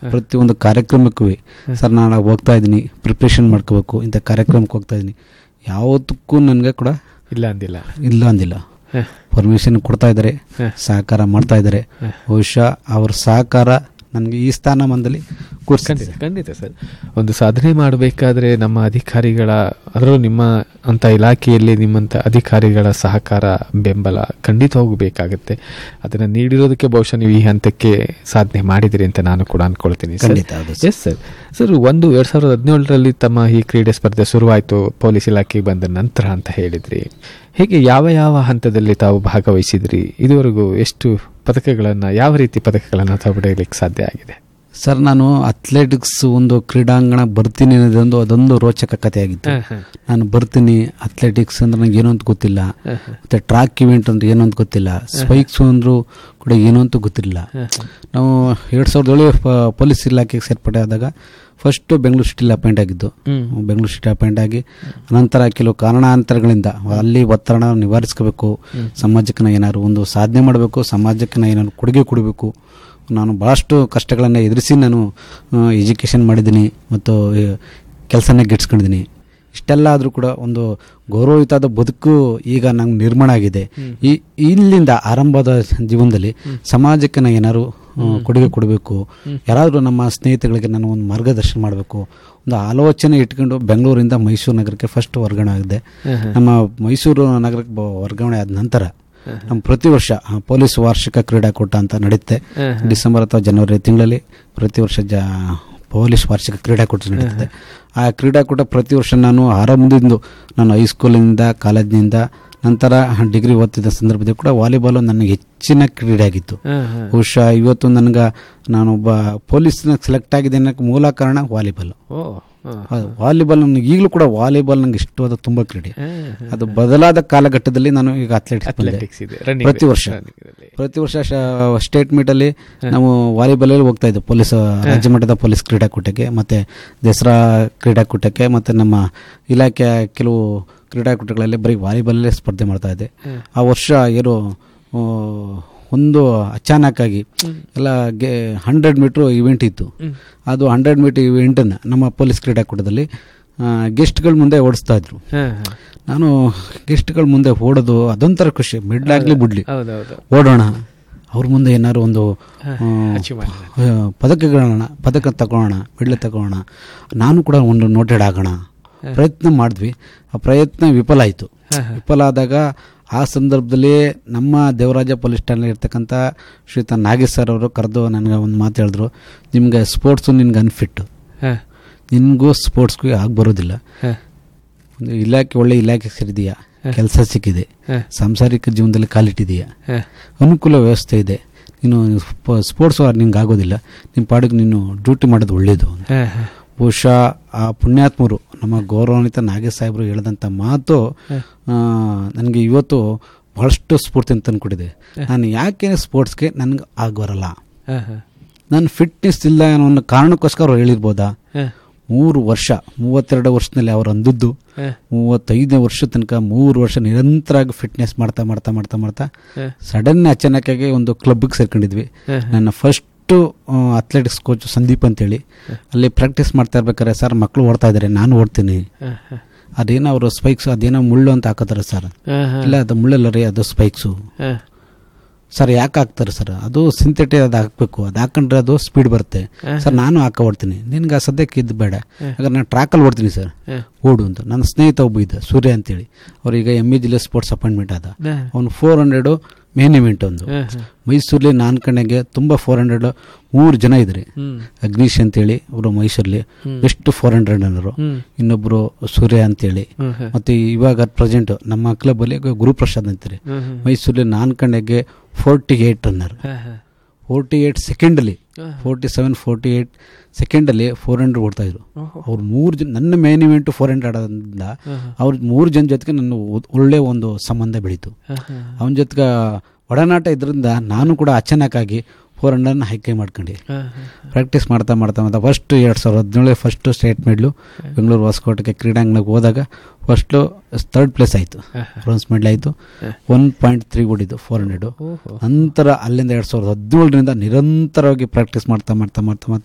ಪ್ರತಿಯೊಂದು ಕಾರ್ಯಕ್ರಮಕ್ಕೂ ಸರ್ ನಾನು ಹೋಗ್ತಾ ಇದ್ದೀನಿ ಪ್ರಿಪ್ರೇಷನ್ ಮಾಡ್ಕೋಬೇಕು ಇಂಥ ಕಾರ್ಯಕ್ರಮಕ್ಕೆ ಹೋಗ್ತಾ ಇದ್ದೀನಿ ಯಾವತ್ತಕ್ಕೂ ನನಗೆ ಕೂಡ ಇಲ್ಲ ಅಂದಿಲ್ಲ ಇಲ್ಲ ಅಂದಿಲ್ಲ ಹ. ಪರ್ಮಿಷನ್ ಕೊಡ್ತಾ ಇದ್ದಾರೆ ಹ. ಸಹಕಾರ ಮಾಡ್ತಾ ಇದ್ದಾರೆ ಹ. ಬಹುಶಃ ಅವ್ರ ಸಹಕಾರ ನನಗೆ ಈ ಸ್ಥಾನಮಾನದಲ್ಲಿ ಕೂರಿಸಿದೆ ಖಂಡಿತ ಖಂಡಿತ ಸರ್ ಒಂದು ಸಾಧನೆ ಮಾಡಬೇಕಾದ್ರೆ ನಮ್ಮ ಅಧಿಕಾರಿಗಳ ಅದರಲ್ಲೂ ನಿಮ್ಮ ಅಂತ ಇಲಾಖೆಯಲ್ಲಿ ನಿಮ್ಮಂಥ ಅಧಿಕಾರಿಗಳ ಸಹಕಾರ ಬೆಂಬಲ ಖಂಡಿತ ಹೋಗಬೇಕಾಗತ್ತೆ ಅದನ್ನು ನೀಡಿರೋದಕ್ಕೆ ಬಹುಶಃ ನೀವು ಈ ಹಂತಕ್ಕೆ ಸಾಧನೆ ಮಾಡಿದಿರಿ ಅಂತ ನಾನು ಕೂಡ ಅನ್ಕೊಳ್ತೀನಿ ಸರ್ ಖಂಡಿತ ಹೌದು ಸರ್. ಎಸ್ ಸರ್ ಸರ್ ಒಂದು ಎರಡ್ ಸಾವಿರದ ಹದಿನೇಳರಲ್ಲಿ ತಮ್ಮ ಈ ಕ್ರೀಡೆ ಸ್ಪರ್ಧೆ ಶುರುವಾಯಿತು ಪೊಲೀಸ್ ಇಲಾಖೆಗೆ ಬಂದ ನಂತರ ಅಂತ ಹೇಳಿದ್ರಿ ಹೇಗೆ ಯಾವ ಯಾವ ಹಂತದಲ್ಲಿ ತಾವು ಭಾಗವಹಿಸಿದ್ರಿ ಇದುವರೆಗೂ ಎಷ್ಟು ಪದಕಗಳನ್ನು ಯಾವ ರೀತಿ ಪದಕಗಳನ್ನು ತಾವು ಪಡೆಯಲಿಕ್ಕೆ ಸಾಧ್ಯ ಆಗಿದೆ ಸರ್ ನಾನು ಅಥ್ಲೆಟಿಕ್ಸ್ ಒಂದು ಕ್ರೀಡಾಂಗಣ ಬರ್ತೀನಿ ಅನ್ನೋದೊಂದು ಅದೊಂದು ರೋಚಕ ಕಥೆಯಾಗಿತ್ತು ನಾನು ಬರ್ತೀನಿ ಅಥ್ಲೆಟಿಕ್ಸ್ ಅಂದ್ರೆ ನಂಗೆ ಏನೋ ಅಂತ ಗೊತ್ತಿಲ್ಲ ಮತ್ತೆ ಟ್ರ್ಯಾಕ್ ಇವೆಂಟ್ ಅಂದ್ರೆ ಏನೋ ಅಂತ ಗೊತ್ತಿಲ್ಲ ಸ್ಪೈಕ್ಸ್ ಅಂದ್ರು ಕೂಡ ಏನೋ ಅಂತ ಗೊತ್ತಿರಲಿಲ್ಲ ನಾವು ಎರಡು ಸಾವಿರದ ಏಳು ಪ- ಪೊಲೀಸ್ ಇಲಾಖೆಗೆ ಸೇರ್ಪಡೆ ಆದಾಗ ಫಸ್ಟ್ ಬೆಂಗಳೂರು ಸಿಟಿಲಿ ಅಪಾಯಿಂಟ್ ಆಗಿದ್ದು ಬೆಂಗಳೂರು ಸಿಟಿ ಅಪಾಯಿಂಟ್ ಆಗಿ ನಂತರ ಕೆಲವು ಕಾರಣಾಂತರಗಳಿಂದ ಅಲ್ಲಿ ಒತ್ತಡ ನಿವಾರಿಸ್ಕೋಬೇಕು ಸಮಾಜಕ್ಕೆ ನಾ ಏನಾದ್ರು ಒಂದು ಸಾಧನೆ ಮಾಡಬೇಕು ಸಮಾಜಕ್ಕೆ ನಾ ಏನಾದ್ರು ಕೊಡುಗೆ ಕೊಡಬೇಕು ನಾನು ಭಾಳಷ್ಟು ಕಷ್ಟಗಳನ್ನು ಎದುರಿಸಿ ನಾನು ಎಜುಕೇಷನ್ ಮಾಡಿದ್ದೀನಿ ಮತ್ತು ಕೆಲಸನ ಗಿಟ್ಸ್ಕೊಂಡಿದ್ದೀನಿ ಇಷ್ಟೆಲ್ಲ ಆದರೂ ಕೂಡ ಒಂದು ಗೌರವಯುತವಾದ ಬದುಕು ಈಗ ನಂಗೆ ನಿರ್ಮಾಣ ಆಗಿದೆ ಈ ಇಲ್ಲಿಂದ ಆರಂಭದ ಜೀವನದಲ್ಲಿ ಸಮಾಜಕ್ಕೆ ನಾನು ಏನಾದ್ರು ಆ, ಕೊಡುಗೆ ಕೊಡಬೇಕು ಯಾರಾದರೂ ನಮ್ಮ ಸ್ನೇಹಿತಗಳಿಗೆ ನಾನು ಒಂದು ಮಾರ್ಗದರ್ಶನ ಮಾಡಬೇಕು ಒಂದು ಆಲೋಚನೆ ಇಟ್ಕೊಂಡು ಬೆಂಗಳೂರಿಂದ ಮೈಸೂರು ನಗರಕ್ಕೆ ಫಸ್ಟ್ ವರ್ಗಾವಣೆ ಆಗಿದೆ ನಮ್ಮ ಮೈಸೂರು ನಗರಕ್ಕೆ ಬ- ವರ್ಗಾವಣೆ ಆದ ನಂತರ ನಮ್ಮ ಪ್ರತಿ ವರ್ಷ ಆ, ಪೊಲೀಸ್ ವಾರ್ಷಿಕ ಕ್ರೀಡಾಕೂಟ ಅಂತ ನಡೆಯುತ್ತೆ ಡಿಸೆಂಬರ್ ಅಥವಾ ಜನವರಿ ತಿಂಗಳಲ್ಲಿ ಪ್ರತಿ ವರ್ಷ ಜ ಪೊಲೀಸ್ ವಾರ್ಷಿಕ ಕ್ರೀಡಾಕೂಟ ನಡೀತದೆ ಆ ಕ್ರೀಡಾಕೂಟ ಪ್ರತಿ ವರ್ಷ ನಾನು ಆರಂಭದಿಂದ ನಾನು ಹೈಸ್ಕೂಲಿಂದ ಕಾಲೇಜಿನಿಂದ ನಂತರ ಡಿಗ್ರಿ ಓದ್ತಿದ್ದ ಸಂದರ್ಭದಲ್ಲಿ ಕೂಡ ವಾಲಿಬಾಲ್ ನನ್ನ ಹೆಚ್ಚಿನ ಕ್ರೀಡೆ ಆಗಿತ್ತು ಬಹುಶಃ ಇವತ್ತು ನನಗೆ ನಾನೊಬ್ಬ ಪೊಲೀಸ್ನ ಸೆಲೆಕ್ಟ್ ಆಗಿದೆ ಅನ್ನೋಕ್ಕೆ ಮೂಲ ಕಾರಣ ವಾಲಿಬಾಲ್ ಓ ವಾಲಿಬಾಲ್ ನನಗೆ ಈಗಲೂ ಕೂಡ ವಾಲಿಬಾಲ್ ನಂಗೆ ಇಷ್ಟವಾದ ತುಂಬ ಕ್ರೀಡೆ ಅದು ಬದಲಾದ ಕಾಲಘಟ್ಟದಲ್ಲಿ ನಾನು ಈಗ ಅಥ್ಲೆಟಿಕ್ಸ್ ಬಂದೆ ಅಥ್ಲೆಟಿಕ್ಸ್ ಇದೆ ರನ್ನಿಂಗ್ ಪ್ರತಿ ವರ್ಷ ಪ್ರತಿ ವರ್ಷ ಸ್ಟೇಟ್ ಮೀಟಲ್ಲಿ ನಾವು ವಾಲಿಬಾಲಲ್ಲಿ ಹೋಗ್ತಾ ಇದ್ದೆ ಪೊಲೀಸ್ ರಾಜ್ಯ ಮಟ್ಟದ ಪೊಲೀಸ್ ಕ್ರೀಡಾಕೂಟಕ್ಕೆ ಮತ್ತೆ ದಸರಾ ಕ್ರೀಡಾಕೂಟಕ್ಕೆ ಮತ್ತೆ ನಮ್ಮ ಇಲಾಖೆಯ ಕೆಲವು ಕ್ರೀಡಾಕೂಟಗಳಲ್ಲಿ ಬರೀ ವಾಲಿಬಾಲಲ್ಲೇ ಸ್ಪರ್ಧೆ ಮಾಡ್ತಾ ಇದ್ದೆ ಆ ವರ್ಷ ಏನು ಆ, ಒಂದು ಅಚಾನಕ್ಕಾಗಿ ಎಲ್ಲ ಗೆ ಹಂಡ್ರೆಡ್ ಮೀಟ್ರ್ ಇವೆಂಟ್ ಇತ್ತು ಅದು ಹಂಡ್ರೆಡ್ ಮೀಟರ್ ಇವೆಂಟನ್ನು ನಮ್ಮ ಪೊಲೀಸ್ ಕ್ರೀಡಾಕೂಟದಲ್ಲಿ ಗೆಸ್ಟ್ಗಳ ಮುಂದೆ ಓಡಿಸ್ತಾ ಇದ್ರು ನಾನು ಗೆಸ್ಟ್ಗಳ ಮುಂದೆ ಓಡೋದು ಅದೊಂಥರ ಖುಷಿ ಮಿಡ್ಲಾಗ್ಲಿ ಬಿಡ್ಲಿ ಹೌದೌದು ಓಡೋಣ ಅವ್ರ ಮುಂದೆ ಏನಾದ್ರು ಒಂದು ಆ, ಆ, ಪದಕಗಳನ್ನ ಪದಕ ತಗೊಳ್ಳೋಣ ಮೆಡ್ಲ್ ತಗೊಳ್ಳೋಣ ನಾನು ಕೂಡ ಒಂದು ನೋಟೆಡ್ ಆಗೋಣ ಪ್ರಯತ್ನ ಮಾಡಿದ್ವಿ ಆ ಪ್ರಯತ್ನ ವಿಫಲ ಆಯಿತು ವಿಫಲ ಆದಾಗ ಆ ಸಂದರ್ಭದಲ್ಲಿ ನಮ್ಮ ದೇವರಾಜ ಪೊಲೀಸ್ ಠಾಣೆ ಇರ್ತಕ್ಕಂಥ ಶ್ರೀತ ನಾಗೇಶ್ ಸರ್ ಅವರು ಕರೆದು ನನಗೆ ಒಂದು ಮಾತು ಹೇಳಿದ್ರು ನಿಮ್ಗೆ ಸ್ಪೋರ್ಟ್ಸು ನಿನ್ಗೆ ಅನ್ಫಿಟ್ ನಿನಗೂ ಸ್ಪೋರ್ಟ್ಸ್ಗೂ ಆಗಿ ಬರೋದಿಲ್ಲ ಒಂದು ಇಲಾಖೆ ಒಳ್ಳೆ ಇಲಾಖೆ ಸೇರಿದೆಯಾ ಕೆಲಸ ಸಿಕ್ಕಿದೆ ಸಾಂಸಾರಿಕ ಜೀವನದಲ್ಲಿ ಕಾಲಿಟ್ಟಿದೆಯಾ ಅನುಕೂಲ ವ್ಯವಸ್ಥೆ ಇದೆ ನೀನು ಸ್ಪೋರ್ಟ್ಸ್ ನಿಂಗೆ ಆಗೋದಿಲ್ಲ ನಿಮ್ಮ ಪಾಡಿಗೆ ನೀನು ಡ್ಯೂಟಿ ಮಾಡೋದು ಒಳ್ಳೆಯದು ಬಹುಶಃ ಆ ಪುಣ್ಯಾತ್ಮರು ನಮ್ಮ ಗೌರವಾನ್ವಿತ ನಾಗೇಶ್ ಸಾಹೇಬರು ಹೇಳಿದಂಥ ಮಾತು ನನಗೆ ಇವತ್ತು ಬಹಳಷ್ಟು ಸ್ಫೂರ್ತಿ ಅಂತ ತಂದ್ಕೊಟ್ಟಿದೆ ನಾನು ಯಾಕೆ ಸ್ಪೋರ್ಟ್ಸ್ಗೆ ನನಗೆ ಆಗಬರಲ್ಲ ನನ್ನ ಫಿಟ್ನೆಸ್ ಇಲ್ಲ ಅನ್ನೋ ಒಂದು ಕಾರಣಕ್ಕೋಸ್ಕರ ಅವ್ರು ಹೇಳಿರ್ಬೋದಾ ಮೂರು ವರ್ಷ ಮೂವತ್ತೆರಡು ವರ್ಷದಲ್ಲಿ ಅವ್ರು ಅಂದದ್ದು ಮೂವತ್ತೈದನೇ ವರ್ಷ ತನಕ ಮೂರು ವರ್ಷ ನಿರಂತರವಾಗಿ ಫಿಟ್ನೆಸ್ ಮಾಡ್ತಾ ಮಾಡ್ತಾ ಮಾಡ್ತಾ ಮಾಡ್ತಾ ಸಡನ್ ಅಚಾನಕ್ಕಾಗಿ ಒಂದು ಕ್ಲಬ್ಗೆ ಸೇರ್ಕೊಂಡಿದ್ವಿ ನನ್ನ ಫಸ್ಟು ಅಥ್ಲೆಟಿಕ್ಸ್ ಕೋಚ್ ಸಂದೀಪ್ ಅಂತೇಳಿ ಅಲ್ಲಿ ಪ್ರಾಕ್ಟೀಸ್ ಮಾಡ್ತಾ ಇರ್ಬೇಕಾದ್ರೆ ಸರ್ ಮಕ್ಕಳು ಓಡ್ತಾ ಇದ್ದಾರೆ ನಾನು ಓಡ್ತೀನಿ ಅದೇನೋ ಅವರು ಸ್ಪೈಕ್ಸ್ ಅದೇನೋ ಮುಳ್ಳು ಅಂತ ಹಾಕೋತಾರೆ ಸರ್ ಇಲ್ಲ ಅದು ಮುಳ್ಳಲ್ಲ ರೀ ಅದು ಸ್ಪೈಕ್ಸು ಸರ್ ಯಾಕೆ ಹಾಕ್ತಾರೆ ಸರ್ ಅದು ಸಿಂಥೆಟಿಕ್ ಅದು ಹಾಕಬೇಕು ಅದು ಹಾಕೊಂಡ್ರೆ ಅದು ಸ್ಪೀಡ್ ಬರುತ್ತೆ ಸರ್ ನಾನು ಹಾಕ ಓಡ್ತೀನಿ ನಿನ್ಗೆ ಆ ಸದ್ಯಕ್ಕೆ ಇದು ಬೇಡ ಯಾಕಂದ್ರೆ ನಾನು ಟ್ರ್ಯಾಕಲ್ಲಿ ಓಡ್ತೀನಿ ಸರ್ ಓಡು ಅಂತ ನನ್ನ ಸ್ನೇಹಿತ ಒಬ್ಬ ಇದ್ದ ಸೂರ್ಯ ಅಂತೇಳಿ ಅವ್ರೀಗ ಎಮ್ ಇ ಜಿಲ್ಲೆ ಸ್ಪೋರ್ಟ್ಸ್ ಅಪಾಯಿಂಟ್ಮೆಂಟ್ ಆದ ಅವನು ಫೋರ್ ಹಂಡ್ರೆಡು ಮೇನ್ ಇವೆಂಟ್ ಒಂದು ಮೈಸೂರಲ್ಲಿ ನಾನು ಕಣಗೆ ತುಂಬ ಫೋರ್ ಹಂಡ್ರೆಡ್ ಮೂರು ಜನ ಇದ್ರಿ ಅಗ್ನೀಶ್ ಅಂತೇಳಿ ಅವರು ಮೈಸೂರಲ್ಲಿ ಎಷ್ಟು ಫೋರ್ ಹಂಡ್ರೆಡ್ ಅನ್ನೋರು ಇನ್ನೊಬ್ರು ಸೂರ್ಯ ಅಂತೇಳಿ ಮತ್ತೆ ಇವಾಗ ಪ್ರೆಸೆಂಟ್ ನಮ್ಮ ಕ್ಲಬ್ಬಲ್ಲಿ ಗುರುಪ್ರಸಾದ್ ಅಂತಾರೆ ಮೈಸೂರಲ್ಲಿ ನಾನು ಕಣಗೆ forty eight runner forty eight ಸೆಕೆಂಡಲ್ಲಿ ಫೋರ್ಟಿ ಸೆವೆನ್ ಫೋರ್ಟಿ ಏಯ್ಟ್ ಸೆಕೆಂಡಲ್ಲಿ ಫೋರ್ ಹಂಡ್ರೆಡ್ ಓಡ್ತಾ ಇದ್ರು ಅವ್ರು ಮೂರು ಜನ ನನ್ನ ಮೇನ್ ಇವೆಂಟ್ ಫೋರ್ ಹಂಡ್ರೆಡ್ ಆದ್ರಿಂದ ಅವ್ರ ಮೂರು ಜನ ಜೊತೆಗೆ ನನ್ನ ಒ- ಒಳ್ಳೆ ಒಂದು ಸಂಬಂಧ ಬೆಳೀತು ಅವನ ಜೊತೆಗೆ ಒಡನಾಟ ಇದರಿಂದ ನಾನು ಕೂಡ ಅಚಾನಕ್ಕಾಗಿ ಫೋರ್ ಹಂಡ್ರೆಡ್ನ ಹೈಕೆ ಮಾಡ್ಕೊಂಡು ಪ್ರಾಕ್ಟೀಸ್ ಮಾಡ್ತಾ ಮಾಡ್ತಾ ಮಾಡ್ತಾ ಫಸ್ಟ್ ಎರಡು ಸಾವಿರದ ಹದಿನೇಳು ಫಸ್ಟ್ ಸ್ಟೇಟ್ ಮೆಡ್ಲು ಬೆಂಗಳೂರು ಹೊಸಕೋಟೆಗೆ ಕ್ರೀಡಾಂಗಣಕ್ಕೆ ಹೋದಾಗ ಫಸ್ಟು ಥರ್ಡ್ ಪ್ಲೇಸ್ ಆಯಿತು ಬ್ರೋನ್ಸ್ ಮೆಡಲ್ ಆಯಿತು ಒನ್ ಪಾಯಿಂಟ್ ತ್ರೀ ಓಡಿದ್ದು ಫೋರ್ ಹಂಡ್ರೆಡು ನಂತರ ಅಲ್ಲಿಂದ ಎರಡು ಸಾವಿರದ ಹದಿನೇಳರಿಂದ ನಿರಂತರವಾಗಿ ಪ್ರಾಕ್ಟೀಸ್ ಮಾಡ್ತಾ ಮಾಡ್ತಾ ಮಾಡ್ತಾ ಮಾಡ್ತಾ